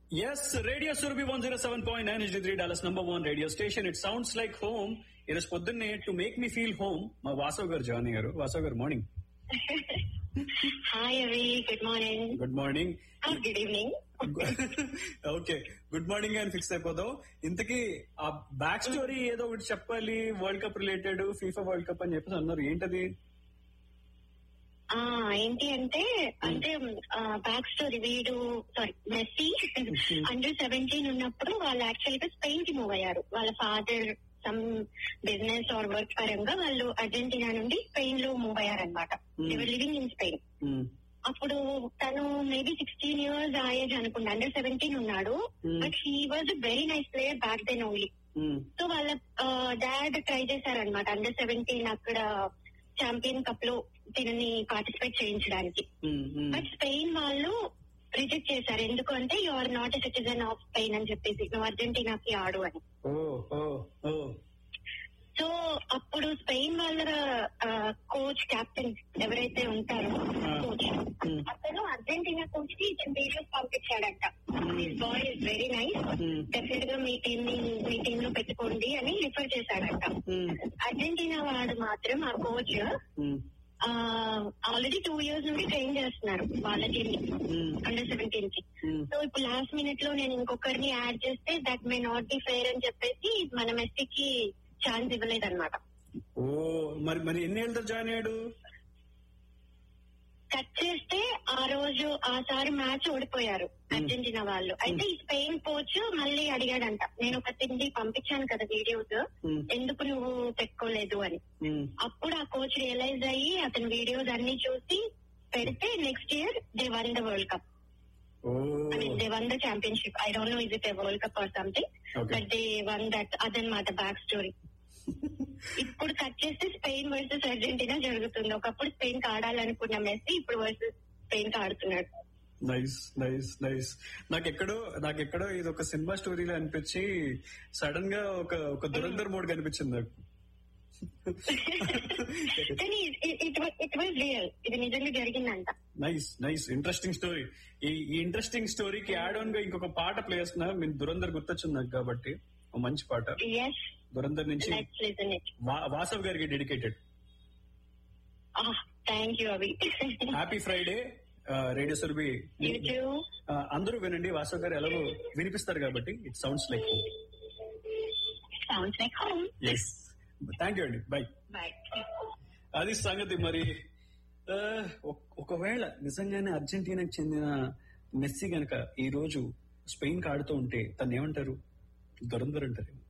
Yes, Radio Surabhi 107.9 HD3 Dallas number one radio station. It sounds like home. ఈరోజు పొద్దున్నే to make me feel home మా వాసవ్ గారు join అయ్యారు వాసవ్ గారు morning hi అవి good morning good morning good evening okay good morning అని fix అయిపోదాం ఇంతకీ ఆ బ్యాక్ స్టోరీ ఏదో ఒకటి చెప్పాలి world cup related FIFA world cup అని చెప్పేసి అన్నారు ఏంటది ఆ ఏంటి అంటే అంటే బ్యాక్ స్టోరీ వీడు సారీ మెస్సీ అండర్ సెవెంటీన్ ఉన్నప్పుడు వాళ్ళు యాక్చువల్ గా స్పెయిన్ కి మూవ్ అయ్యారు వాళ్ళ father some business or work పరంగా వాళ్ళు అర్జెంటీనా నుండి స్పెయిన్ లో మూవ్ అయ్యారనమాట లివింగ్ ఇన్ స్పెయిన్ Hmm. అప్పుడు తను మేబీ సిక్స్టీన్ ఇయర్స్ ఆ ఏజ్ అనుకుంటా అండర్ సెవెంటీన్ ఉన్నాడు Hmm. But he was very nice player back then only Hmm. So వాళ్ళ డాడ్ ట్రై చేశారనమాట అండర్ సెవెంటీన్ అక్కడ ఛాంపియన్ కప్ లో దీనిని పార్టిసిపేట్ చేయించడానికి Hmm. Hmm. బట్ స్పెయిన్ వాళ్ళు రిజెక్ట్ చేశారు ఎందుకు అంటే you are not a citizen of Spain అని చెప్పేసి నువ్వు అర్జెంటీనాకి ఆడు అని ఓ ఓ ఓ సో అప్పుడు స్పెయిన్ వాళ్ళ కోచ్ కెప్టెన్ ఎవరైతే ఉంటారో కోచ్ Hmm. అతను అర్జెంటీనా కోచ్ కి ఇతను వీడియోస్ పంపించాడంట boy is very nice Hmm. Definite గా మీ టీం ని మీ టీమ్ లో పెట్టుకోండి అని రిఫర్ చేశాడంట Hmm. అర్జెంటీనా వాడు మాత్రం ఆ coach Hmm. Already two years నుండి ట్రైన్ చేస్తున్నారు వాళ్ళ టీమ్ Hmm. అండర్ సెవెంటీన్ కి Hmm. సో ఇప్పుడు లాస్ట్ మినిట్ లో నేను ఇంకొకరిని యాడ్ చేస్తే that may not be fair అని చెప్పేసి మన మెస్సీకి ఛాన్స్ ఇవ్వలేదన్నమాట ఓ మరి మరి ఎన్ని ఏళ్ళతో జాయిన్ అయ్యాడు కట్ చేస్తే ఆ రోజు ఆ సారి మ్యాచ్ ఓడిపోయారు అర్జెంటీనా వాళ్ళు అయితే ఈ స్పెయిన్ కోచ్ మళ్ళీ అడిగాడంట నేను ఒక తిండి పంపించాను కదా వీడియోస్ Hmm. ఎందుకు నువ్వు పెట్టుకోలేదు అని Hmm. అప్పుడు ఆ కోచ్ రియలైజ్ అయ్యి అతని వీడియోస్ అన్ని చూసి పెడితే next year they won the world cup oh I mean they won the championship I don't know is it world cup or something Okay. But they won that అదనమాట back story ఇప్పుడు cut చేస్తే Spain versus Argentina జరుగుతుంది ఒకప్పుడు Spain కి ఆడాలనుకున్న Messi ఇప్పుడు versus Spain కి ఆడుతున్నాడు నైస్ నైస్ నైస్ నాకెక్కడో నాకెక్కడో ఇది ఒక సినిమా స్టోరీలో అనిపించి సడన్ గా ఒక ఒక దురంధర్ మోడ్ కనిపించింది నాకు కానీ ఇట్ వాజ్ రియల్ ఇది నిజంగా జరిగిందంట నైస్ నైస్ ఇంట్రెస్టింగ్ స్టోరీ ఈ ఈ ఇంట్రెస్టింగ్ స్టోరీకి యాడ్ ఆన్ గా ఇంకొక పాట ప్లే చేస్తున్నా మీరు దురంధర్ గుర్తొచ్చింది నాకు కాబట్టి ఒక మంచి పాట ఎస్ దురంధర్ నుంచి లెట్స్ లిసన్ ఇట్ వా- వాసవ్ గారికి డెడికేటెడ్ థ్యాంక్ యూ అవి happy Friday radio Surabhi you too అందరూ వినండి వాసవ్ గారు ఎలాగో వినిపిస్తారు కాబట్టి it sounds like sounds like home yes thank you అండి బై బై అది సంగతి మరి ఆ, ఒక- ఒకవేళ నిజంగానే అర్జెంటీనాకి చెందిన మెస్సీ గనక ఈ రోజు స్పెయిన్ కి ఆడుతూ ఉంటే తను ఏమంటారు దురంధర్ అంటారు